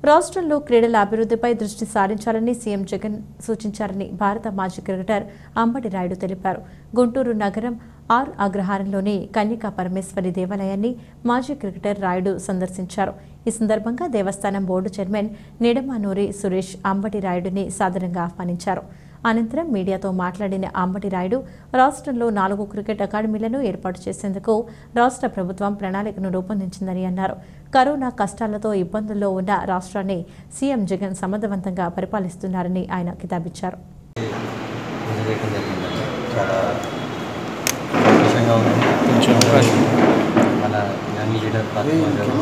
రాష్ట్రంలో క్రీడల అభివృద్ధిపై దృష్టి సారించాలని సీఎం జగన్ సూచించారని భారత మాజీ క్రికెటర్ అంబటి రాయుడు తెలిపారు గుంటూరు నగరం ఆర్ అగ్రహారంలోని కన్యకా పరమేశ్వరి దేవాలయాన్ని మాజీ క్రికెటర్ రాయుడు సందర్శించారు ఈ సందర్భంగా దేవస్థానం బోర్డు చైర్మన్ నిడమానూరి సురేష్ అంబటి రాయుడిని సాదరంగా ఆహ్వానించారు అనంతరం మీడియాతో మాట్లాడిన అంబటి రాయుడు రాష్ట్రంలో నాలుగు క్రికెట్ అకాడమీలను ఏర్పాటు చేసేందుకు రాష్ట్ర ప్రభుత్వం ప్రణాళికను రూపొందించిందని అన్నారు కరోనా కష్టాలతో ఇబ్బందుల్లో ఉన్న రాష్ట్రాన్ని సీఎం జగన్ సమర్థవంతంగా పరిపాలిస్తున్నారని ఆయన కితాబిచ్చారు పూజ చేయడం జరిగిందండి చాలా సంతోషంగా ఉంది మన యంగ్ లీడర్ ఫాతిమా గారు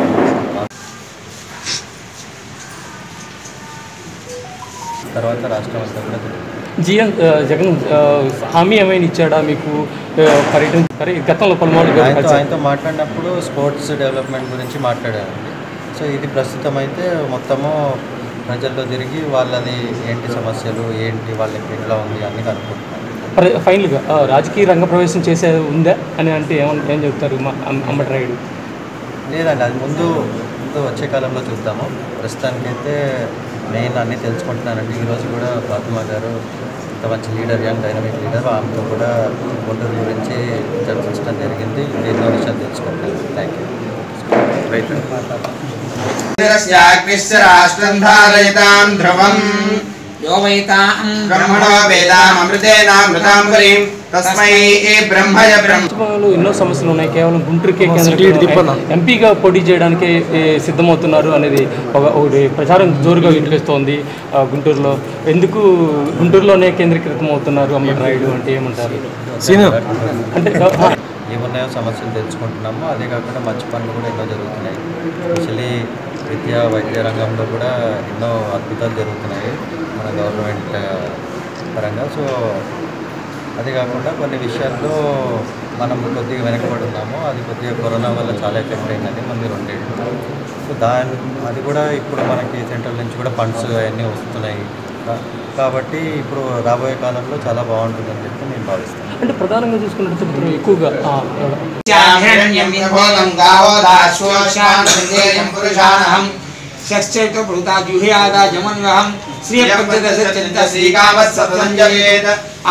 తర్వాత రాష్ట్రం అంతా కూడా తిరిగింది. జీఎన్ ఆ, జగన్ ఆ, హామీ ఏమైనా ఇచ్చాడా మీకు ఆ, పర్యటన సరే గతంలో పలుమార్లు ఆయనతో కలిసి- ఆయనతో మాట్లాడినప్పుడు స్పోర్ట్స్ డెవలప్మెంట్ గురించి మాట్లాడారండి సో ఇది ప్రస్తుతం అయితే మొత్తము ప్రజల్లో తిరిగి వాళ్ళది ఏంటి సమస్యలు ఏంటి వాళ్ళకి ఎట్లా ఉంది అన్ని కనుక్కుంటున్నాను ప్ర- ఫైనల్గా ఆ, రాజకీయ రంగ ప్రవేశం చేసే ఉందా అని అంటే ఏమన్ ఏం చెప్తారు మా అం- అంబటి రాయుడు లేదండి అది ముందు ముందు వచ్చే కాలంలో చూద్దాము ప్రస్తుతానికైతే మెయిన్ అన్నీ తెలుసుకుంటున్నానండి ఈరోజు కూడా ఫాతిమా గారు ఇంత మంచి లీడర్ యంగ్ డైనమిక్ లీడర్ ఆమెతో కూడా గుంటూరు గురించి చర్చించడం జరిగింది ఎన్నో విషయాలు తెలుసుకుంటాను థ్యాంక్ యూ శ్చాగ్నిశ్చ రాష్ట్రం ధారయతాం ధ్రువం यो वैताहं బ్రహ్మణో వేదామృతేనామృతాం పరీం తస్మై బ్రహ్మయ బ్రహ్మ రాష్ట్రంలో ఎన్నో సమస్యలు ఉన్నాయి కేవలం గుంటూరుకే కేంద్రం ఎంపీగా పోటీ చేయడానికి ఏ, సిద్ధమవుతున్నారు అనేది ఒక ఒకటి ప్రచారం జోరుగా వినిపిస్తోంది ఆ, గుంటూరులో ఎందుకు గుంటూరులోనే కేంద్రీకృతం అవుతున్నారు అంబటి రాయుడు అంటే ఏమంటారు అంటే ఆ, ఏమున్నాయో సమస్యలు తెలుసుకుంటున్నాము అదే కాకుండా మంచి పనులు కూడా ఎన్నో జరుగుతున్నాయి స్పెషలీ విద్యా వైద్య రంగంలో కూడా ఎన్నో అద్భుతాలు జరుగుతున్నాయి మన గవర్నమెంట్ పరంగా సో అదే కాకుండా కొన్ని విషయాల్లో మనం కొద్దిగా వెనకబడి ఉన్నాము అది కొద్దిగా కరోనా వల్ల చాలా ఎఫెక్ట్ అయిందండి మంది రెండేళ్ళు సో దాని అది కూడా ఇప్పుడు మనకి సెంట్రల్ నుంచి కూడా ఫండ్స్ అవన్నీ వస్తున్నాయి కా- కాబట్టి ఇప్పుడు రాబోయే కాలంలో చాలా బాగుంటుందని చెప్పి నేను భావిస్తాను అంటే ప్రధానంగా చూసుకున్నట్టు ఇప్పుడు ఎక్కువగా ఆ, హిరణ్యం విభోగం గావో దాశ్వోషానం పురుషానహం షశ్చైతో భృతా జుహ్యాదా జమన్వహం శ్రీయపంచదశ శ్రీకామత్ సత్సంజయేత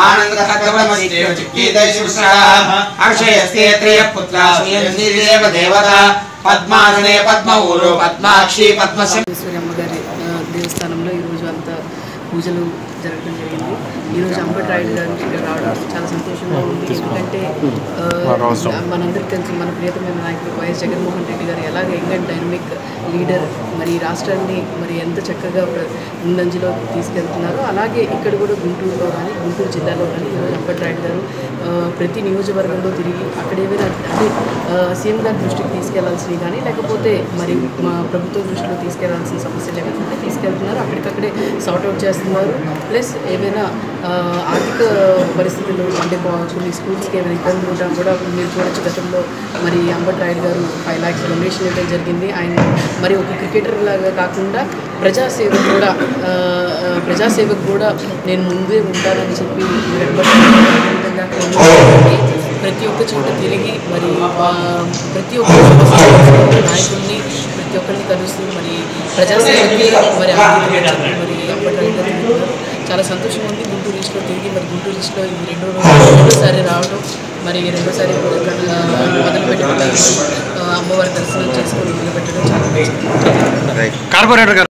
హర్షయస్తే త్రియ పుత్ర శ్రీదేవ దేవత పద్మాసనే పద్మ ఊరు పద్మాక్షి పద్మశ ఈశ్వరి అమ్మగారి ఆ, దేవస్థానంలో ఈరోజు అంతా పూజలు జరగడం జరిగింది ఈరోజు అంబటి రాయుడు గారు ఇక్కడ రావడం చాలా సంతోషంగా ఉంది ఎందుకంటే ఆ, మనందరికీ తెలిసి మన ప్రియతమైన నాయకుడు వైఎస్ జగన్మోహన్ రెడ్డి గారు ఎలాగ యంగ్ అండ్ డైనమిక్ లీడర్ మరి ఈ రాష్ట్రాన్ని మరి ఎంత చక్కగా ప్ర- ముందంజలో తీసుకెళ్తున్నారో అలాగే ఇక్కడ కూడా గుంటూరులో కానీ గుంటూరు జిల్లాలో కానీ ఈరోజు అంబటి రాయుడు గారు ఆ, ప్రతి నియోజకవర్గంలో తిరిగి అక్కడ ఏమైనా అంటే ఆ, సీఎం గారి దృష్టికి తీసుకెళ్లాల్సినవి కానీ లేకపోతే మరి మా ప్రభుత్వం దృష్టిలో తీసుకెళ్లాల్సిన సమస్యలు ఏమైనా తీసుకెళ్తున్నారు అక్కడికక్కడే సార్ట్ అవుట్ చేస్తున్నారు ప్లస్ ఏమైనా ఆ, ఆర్థిక పరిస్థితులు అంటే బా- కొన్ని స్కూల్స్కి ఏమైనా ఇబ్బందులు ఉంటా కూడా మీరు చూడొచ్చు గతంలో మరి అంబటి రాయుడు గారు ఫైవ్ ల్యాక్స్ డొనేషన్ ఇవ్వడం జరిగింది ఆయన మరి ఒక క్రికెటర్ లాగా కాకుండా ప్రజాసేవకు కూడా ఆ, ఆ, ప్రజాసేవకు కూడా నేను ముందే ఉంటానని చెప్పి మరి అంబటి రాయుడు గారు ఈ విధంగా ప్రతి ఒక్క చోట తిరిగి మరి ఆ, ప్రతి ఒక్క సమస్య నాయకుల్ని ప్రతి ఒక్కరిని కలుస్తూ మరి ప్రజాసేవకి మరి అంకితం చెప్పి మరి అంబటి రాయుడు గారు తిరుగుతున్నారు. చాలా సంతోషం ఉంది గుంటూరు లిస్ట్లో తిరిగి మరి గుంటూరు లిస్ట్లో ఇది రెండో రోజు రెండోసారి రావడం మరి రెండోసారి ఆ, మొదలు పెట్టడం ఆ, అమ్మవారి దర్శనం చేసుకొని మొదలు పెట్టడం చాలా